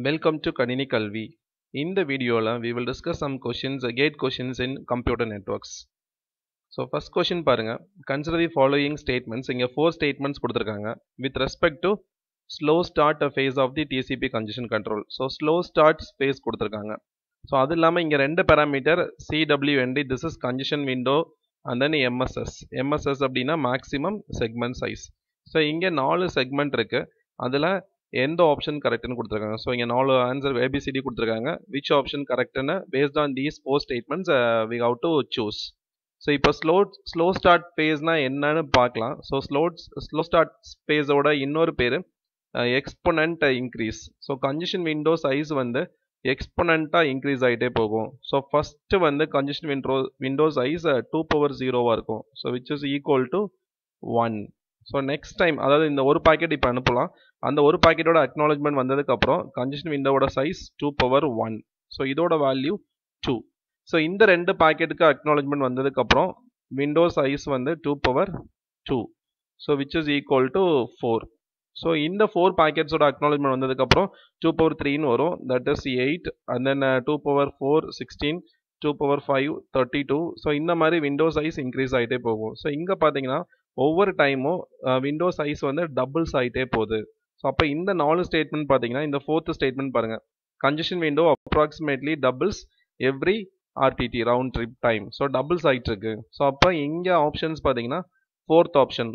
Welcome to Kanini Kalvi. இந்த வீடியோவில் we will discuss some questions, uh, gate questions in computer networks. So first question பாருங்க consider the following statements இங்கே four statements கொடுத்துருக்காங்க with respect to slow start phase of the TCP congestion control so slow start space கொடுத்துருக்காங்க so அது இல்லாமல் இங்கே ரெண்டு parameter CWND this is congestion window and then MSS MSS அப்படின்னா maximum segment size so இங்கே நாலு segment இருக்குது அதில் எந்த ஆப்ஷன் கரெக்ட்னு கொடுத்துருக்காங்க ஸோ இங்கே நாலு ஆன்சர் ஏபிசிடி கொடுத்துருக்காங்க விச் ஆப்ஷன் கரெக்ட்னு based on these four statements we have to choose so இப்போ ஸ்லோ ஸ்லோ ஸ்டார்ட் ஃபேஸ்னால் என்னன்னு பார்க்கலாம் ஸோ ஸ்லோ ஸ்லோ ஸ்டார்ட் ஃபேஸோட இன்னொரு பேர் exponent increase so congestion window size வந்து எக்ஸ்பொனண்ட்டாக இன்க்ரீஸ் ஆகிட்டே போகும் ஸோ ஃபஸ்ட்டு வந்து congestion window window size two power ஜீரோவாக இருக்கும் so which is equal to one so next time அதாவது இந்த ஒரு பாக்கெட் இப்போ அனுப்பலாம் அந்த ஒரு பாக்கெட்டோட அக்னாலஜ்மெண்ட் வந்ததுக்கப்புறம் கன்ஜெஷன் விண்டோவோட size two power one so இதோட வேல்யூ டூ ஸோ இந்த ரெண்டு பாக்கெட்டுக்கு அக்னாலஜ்மெண்ட் வந்ததுக்கப்புறம் விண்டோ சைஸ் வந்து two power two so which is equal to four so இந்த ஃபோர் பாக்கெட்ஸோட அக்னாலஜ்மெண்ட் வந்ததுக்கப்புறம் டூ பவர் த்ரீன்னு வரும் that is eight and then two power four sixteen two power five thirty two so இந்த மாதிரி window size increase ஆகிட்டே போகும் so இங்கே பார்த்தீங்கன்னா ஒவ்வொரு டைமும் விண்டோ சைஸ் வந்து டபுள்ஸ் ஆகிட்டே போகுது ஸோ அப்போ இந்த நாலு ஸ்டேட்மெண்ட் பார்த்தீங்கன்னா இந்த ஃபோர்த்து ஸ்டேட்மெண்ட் பாருங்கள் congestion window approximately doubles every RTT round trip time so doubles ஆகிட்டு இருக்கு ஸோ அப்போ இங்கே ஆப்ஷன்ஸ் பார்த்தீங்கன்னா fourth option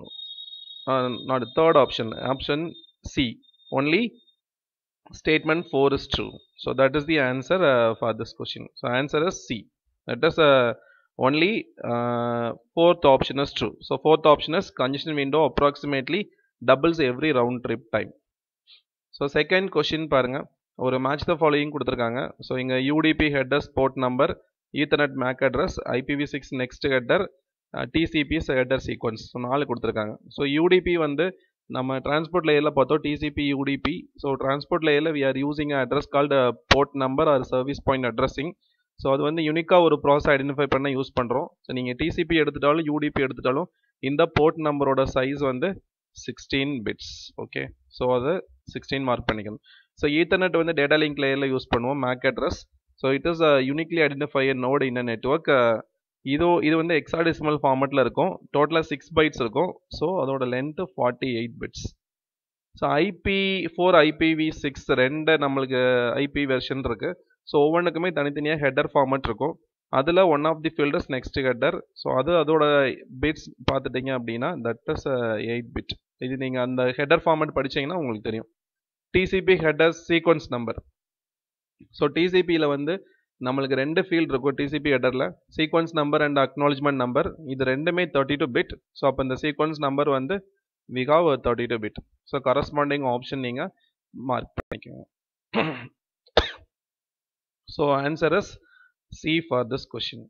not third option option C only statement 4 is true so that is the answer uh, for this question so answer is c that is uh, only uh, fourth option is true so fourth option is congestion window approximately doubles every round trip time so second question பாருங்க ஒரு match the following கொடுத்துருக்காங்க so இங்கே UDP header sport number ethernet MAC address IPv six next header TCP's header sequence so நாலு கொடுத்துருக்காங்க so UDP வந்து நம்ம transport லேயரில் பார்த்தோம் டிசிபி யூடிபி ஸோ டிரான்ஸ்போர்ட் லேயரில் we are using address called port number or service point addressing so அது வந்து யூனிக்காக ஒரு ப்ராசஸ் ஐடென்டிஃபை பண்ண யூஸ் பண்ணுறோம் ஸோ நீங்கள் டிசிபி எடுத்துட்டாலும் யூடிபி எடுத்துட்டாலும் இந்த போர்ட் நம்பரோட சைஸ் வந்து சிக்ஸ்டீன் பிட்ஸ் ஓகே ஸோ அது சிக்ஸ்டீன் மார்க் பண்ணிக்கணும் ஸோ ஈத்தர்நெட் வந்து டேட்டா லிங்க் லேயரில் யூஸ் பண்ணுவோம் MAC address so it is uniquely identify node in network இது இது வந்து எக்ஸாடெசிமல் ஃபார்மெட்டில் இருக்கும் டோட்டலாக சிக்ஸ் பைட்ஸ் இருக்கும் ஸோ அதோட length forty eight bits so IP four IPv six ரெண்டு நம்மளுக்கு ஐபி வெர்ஷன் இருக்குது ஸோ ஒவ்வொன்றுக்குமே தனித்தனியாக ஹெட்டர் ஃபார்மெட் இருக்கும் அதில் one of the fielders next header so அது அதோட பிட்ஸ் பார்த்துட்டிங்க அப்படின்னா தட் இஸ் எயிட் பிட் இது நீங்கள் அந்த ஹெட்டர் ஃபார்மெட் படித்தீங்கன்னா உங்களுக்கு தெரியும் TCP header sequence number so டிசிபியில் வந்து நம்மளுக்கு ரெண்டு ஃபீல்ட் இருக்கும் டிசிபி ஹெட்டரில் sequence number and acknowledgement number இது ரெண்டுமே தேர்ட்டி டூ பிட் ஸோ அப்போ இந்த சீக்வன்ஸ் நம்பர் வந்து we have thirty two bit so corresponding option நீங்கள் மார்க் பண்ணிக்கோங்க so answer is C for this question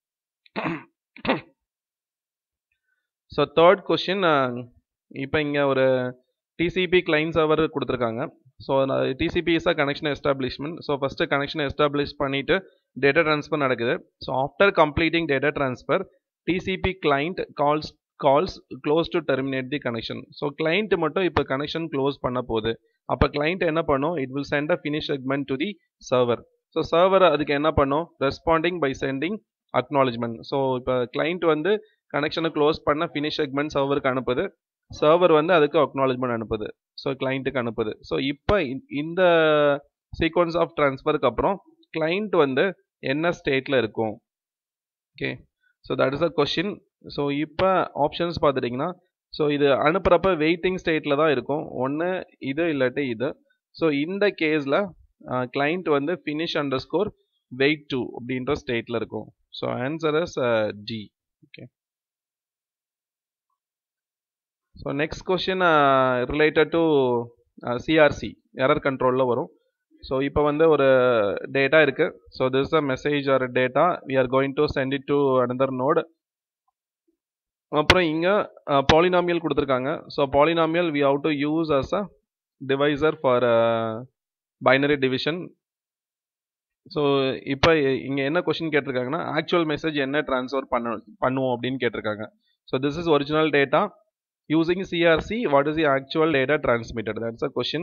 so third question இப்போ இங்கே ஒரு டிசிபி கிளைண்ட் சர்வர் கொடுத்துருக்காங்க so TCP is a connection establishment so first connection establish பண்ணிவிட்டு data transfer நடக்குது so after completing data transfer TCP client calls calls close to terminate the connection so client மட்டும் இப்போ connection close பண்ண போகுது அப்போ client என்ன பண்ணும் it will send a finish segment to the server so server அதுக்கு என்ன பண்ணும் responding by sending acknowledgement so இப்போ கிளைண்ட் வந்து கனெக்ஷனை க்ளோஸ் பண்ண ஃபினிஷ் செக்மெண்ட் சர்வருக்கு அனுப்புது சர்வர் வந்து அதுக்கு அக்னாலஜ்மெண்ட் அனுப்புது ஸோ கிளைண்ட்டுக்கு அனுப்புது ஸோ இப்போ இந்த சீக்வன்ஸ் ஆஃப் ட்ரான்ஸ்ஃபருக்கு அப்புறம் கிளைண்ட் வந்து என்ன ஸ்டேட்டில் இருக்கும் okay so that is a question so இப்போ ஆப்ஷன்ஸ் பார்த்துட்டிங்கன்னா ஸோ இது அனுப்புகிறப்ப வெயிட்டிங் ஸ்டேட்டில் தான் இருக்கும் ஒன்று இது இல்லாட்டி இது ஸோ இந்த கேஸில் கிளைண்ட் வந்து finish under score wait two அப்படின்ற ஸ்டேட்டில் இருக்கும் so answer is D okay so next question related to CRC error கண்ட்ரோலில் வரும் ஸோ இப்போ வந்து ஒரு டேட்டா இருக்குது so this a message or data we are going to send it to another node அப்புறம் இங்கே பாலினாமியல் கொடுத்துருக்காங்க so polynomial we have to use as a divisor for binary division so இப்போ இங்கே என்ன கொஷின் கேட்டிருக்காங்கன்னா ஆக்சுவல் மெசேஜ் என்ன transfer பண்ண பண்ணுவோம் அப்படின்னு கேட்டிருக்காங்க so this is original data using CRC what is the actual data transmitted that's a question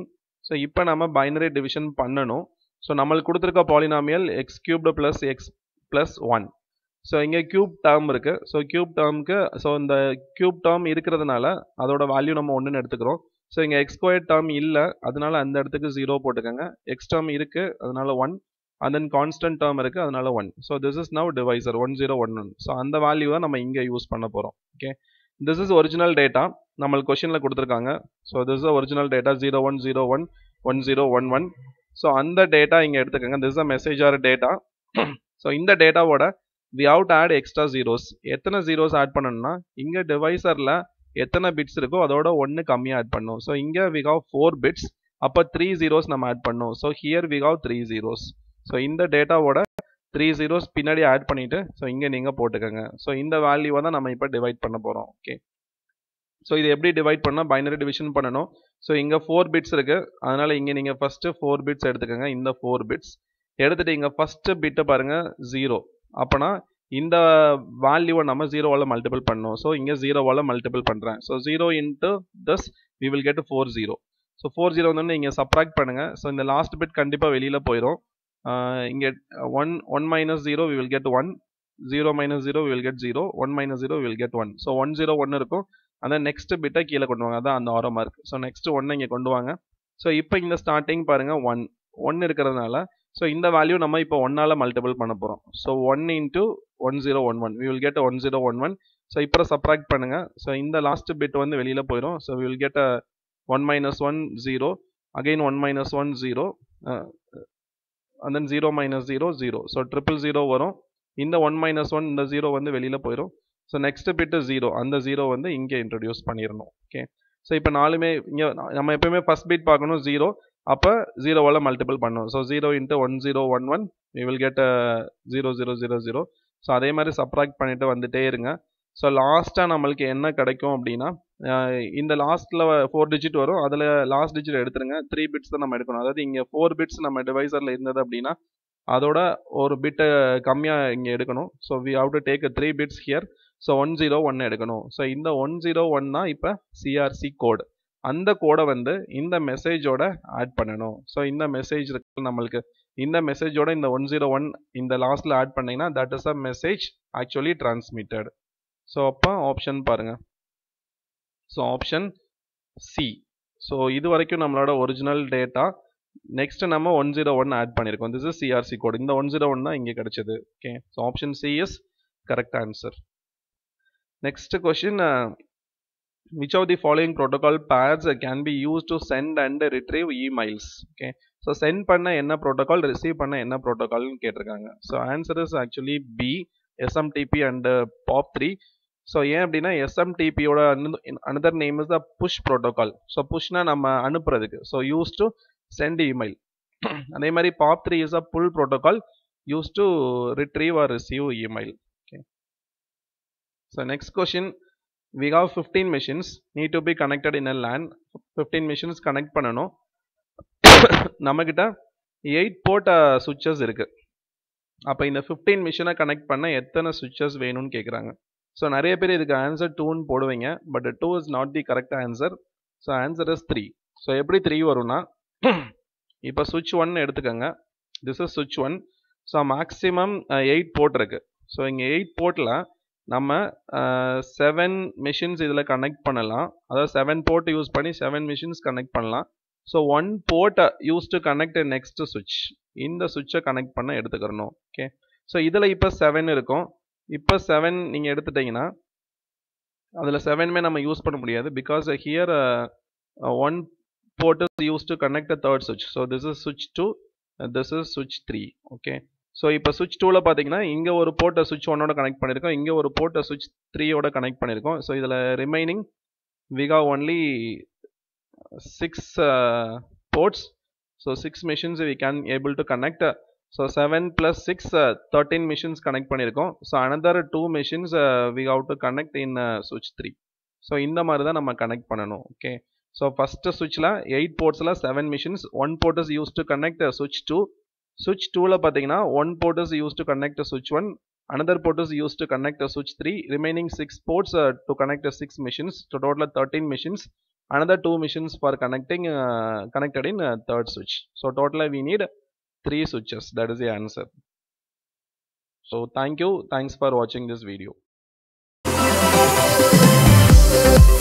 so இப்போ நம்ம பைனரி டிவிஷன் பண்ணணும் ஸோ நம்மளுக்கு கொடுத்துருக்க polynomial x cubed plus x plus one so இங்கே கியூப் டேர்ம் இருக்குது ஸோ கியூப் டேர்முக்கு so இந்த cube term இருக்கிறதுனால அதோட வேல்யூ நம்ம ஒன்றுன்னு எடுத்துக்கிறோம் ஸோ இங்கே எக்ஸ் ஸ்கொயர் டேர்ம் இல்லை அதனால அந்த இடத்துக்கு ஜீரோ போட்டுக்கோங்க எக்ஸ் டேர்ம் இருக்குது அதனால one and then constant term இருக்குது அதனால one so this is now divisor one zero one one so அந்த வேல்யூ தான் நம்ம இங்கே யூஸ் பண்ண போகிறோம் okay this is original data நம்மளுக்கு கொஷினில் கொடுத்துருக்காங்க so this is original data zero one zero one one zero one one so அந்த டேட்டா இங்கே எடுத்துக்கோங்க this a message or data so இந்த டேட்டாவோட we have to add extra zeros எத்தனை zeros add பண்ணணும்னா இங்கே டிவைசரில் எத்தனை பிட்ஸ் இருக்கோ அதோட ஒன்று கம்மியாக ஆட் பண்ணும் ஸோ இங்கே வி ஹவ் ஃபோர் பிட்ஸ் அப்போ த்ரீ ஜீரோஸ் நம்ம ஆட் பண்ணோம் so here we have three zeros so இந்த டேட்டாவோட த்ரீ ஜீரோஸ் பின்னாடி ஆட் பண்ணிவிட்டு ஸோ இங்கே நீங்கள் போட்டுக்கோங்க ஸோ இந்த வேல்யூவை தான் நம்ம இப்போ டிவைட் பண்ண போகிறோம் ஓகே ஸோ இது எப்படி டிவைட் பண்ணால் பைனரி டிவிஷன் பண்ணணும் ஸோ இங்கே ஃபோர் பிட்ஸ் இருக்குது அதனால் இங்கே நீங்கள் ஃபஸ்ட்டு ஃபோர் பிட்ஸ் எடுத்துக்கோங்க இந்த ஃபோர் பிட்ஸ் எடுத்துகிட்டு இங்கே ஃபஸ்ட்டு பிட்டை பாருங்கள் ஜீரோ அப்போனா இந்த வேல்யூவை நம்ம ஜீரோவால் மல்டிபிள் பண்ணோம் ஸோ இங்கே ஜீரோவால் மல்டிபிள் பண்ணுறேன் so zero into thus we will get four zero so four zero வந்து இங்கே சப்ராக்ட் பண்ணுங்கள் ஸோ இந்த லாஸ்ட் பிட் கண்டிப்பாக வெளியில் போயிடும் இங்கே one one minus zero we will get one zero minus zero will get zero one minus zero will get one so one zero one இருக்கும் அதான் நெக்ஸ்ட் பிட்டை கீழே கொண்டு வாங்க அதான் அந்த ஆரோ மார்க் ஸோ நெக்ஸ்ட் ஒன்னை இங்கே கொண்டு வாங்க ஸோ இப்போ இந்த ஸ்டார்டிங் பாருங்கள் ஒன் ஒன் இருக்கிறதுனால ஸோ இந்த வேல்யூ நம்ம இப்போ ஒன்னால் மல்டிபிள் பண்ண போகிறோம் so one into one zero one one we will get one zero one one so இப்போ சப்ராக்ட் பண்ணுங்கள் ஸோ இந்த லாஸ்ட் பிட் வந்து வெளியில் போயிடும் so will get a one minus one zero again one minus one zero and then zero minus zero zero so triple zero வரும் இந்த one minus one இந்த zero வந்து வெளியில் போயிடும் ஸோ நெக்ஸ்ட் பிட்டு ஜீரோ அந்த ஜீரோ வந்து இங்கே introduce பண்ணிடணும் ஓகே ஸோ இப்போ நாலுமே இங்கே நம்ம எப்பயுமே ஃபஸ்ட் பீட் பார்க்கணும் ஜீரோ அப்போ ஜீரோவால் மல்டிபிள் பண்ணும் so zero into one zero one one we will get zero zero zero zero so அதே மாதிரி சப்ராக்ட் பண்ணிட்டு வந்துட்டே இருங்க ஸோ லாஸ்ட்டாக நம்மளுக்கு என்ன கிடைக்கும் அப்படின்னா இந்த லாஸ்ட்டில் ஃபோர் டிஜிட் வரும் அதில் லாஸ்ட் டிஜிட் எடுத்துருங்க த்ரீ பிட்ஸ் தான் நம்ம எடுக்கணும் அதாவது இங்கே ஃபோர் பிட்ஸ் நம்ம டிவைசரில் இருந்தது அப்படின்னா அதோட ஒரு பிட்டை கம்மியாக இங்கே எடுக்கணும் so we have to take three bits here so one zero one எடுக்கணும் ஸோ இந்த ஒன் ஜீரோ ஒன் தான் இப்போ சிஆர்சி கோடு அந்த கோடை வந்து இந்த மெசேஜோட ஆட் பண்ணணும் ஸோ இந்த மெசேஜ் இருக்கு நம்மளுக்கு இந்த மெசேஜோட இந்த ஒன் ஜீரோ ஒன் இந்த லாஸ்ட்டில் ஆட் பண்ணிங்கன்னா that is a message actually transmitted so அப்போ ஆப்ஷன் பாருங்கள் ஸோ ஆப்ஷன் சி ஸோ இது வரைக்கும் நம்மளோட ஒரிஜினல் டேட்டா நெக்ஸ்ட் நம்ம ஒன் ஜீரோ ஒன் ஆட் பண்ணியிருக்கோம் திஸ் இஸ் சிஆர்சி கோட் இந்த ஒன் ஜீரோ ஒன் தான் இங்கே கிடைச்சது okay so option C is correct answer next question which of the following protocol paths can be used to send and retrieve emails okay so send பண்ண என்ன protocol receive பண்ண என்ன protocol கேட்டிருக்காங்க so answer is actually B SMTP and uh, POP3 so ஏன் அப்படின்னா எஸ்எம்டிபியோட another name is the push protocol so புஷ்னா நம்ம அனுப்புறதுக்கு so use to send email அதே மாதிரி POP three is a pull protocol use to retrieve or receive email okay so next question we have 15 machines need to be connected in a LAN 15 machines connect பண்ணணும் நம்மக்கிட்ட eight board switches இருக்கு அப்போ இந்த fifteen மிஷினை connect பண்ண எத்தனை switches வேணும்னு கேட்குறாங்க ஸோ நிறைய பேர் இதுக்கு ஆன்சர் டூன்னு போடுவீங்க but two is not the correct answer so answer is three so எப்படி த்ரீ வரும்னா இப்போ சுவிட்ச் ஒன் எடுத்துக்கோங்க திஸ் இஸ் சுவிட்ச் one so maximum eight port இருக்கு ஸோ இங்கே எயிட் போர்ட்டில் நம்ம செவன் மிஷின்ஸ் இதில் கனெக்ட் பண்ணலாம் அதாவது செவன் போர்ட் யூஸ் பண்ணி செவன் மிஷின்ஸ் கனெக்ட் பண்ணலாம் ஸோ ஒன் போர்ட்டை யூஸ் டு கனெக்ட் நெக்ஸ்ட் சுவிட்ச் இந்த சுவிட்சை கனெக்ட் பண்ண எடுத்துக்கிறணும் ஓகே ஸோ இதில் இப்போ செவன் இருக்கும் இப்போ செவன் நீங்கள் எடுத்துட்டீங்கன்னா அதில் செவனுமே நம்ம யூஸ் பண்ண முடியாது because here one port is use to connect a third சுவிட்ச் ஸோ திஸ் இஸ் சுவிட்ச் டூ திஸ் இஸ் சுவிட்ச் த்ரீ ஓகே ஸோ இப்போ சுவிட்ச் டூவில் பார்த்தீங்கன்னா இங்கே ஒரு போர்ட்டை சுவிட்ச் ஒன்னோட கனெக்ட் பண்ணியிருக்கோம் இங்கே ஒரு போர்ட்டை சுவிட்ச் த்ரீயோட கனெக்ட் பண்ணியிருக்கோம் ஸோ இதில் ரிமைனிங் விகா only six ports so six machines we can able to connect so seven plus six thirteen machines connect பண்ணியிருக்கோம் so another two machines we have to connect in சுவிட்ச் த்ரீ ஸோ இந்த மாதிரி தான் நம்ம connect பண்ணணும் okay so first சுவிட்சில் eight போர்ட்ஸில் seven machines one port is use to connect சுவிட்ச் டூ சுவிட்ச் டூவில் பார்த்தீங்கன்னா one port is use to connect சுவிட்ச் one another port is use to connect சுவிட்ச் three remaining six ports to connect six machines so டோட்டலாக thirteen machines another two machines for connecting uh, connected in uh, third switch so totally we need three switches that is the answer so thank you thanks for watching this video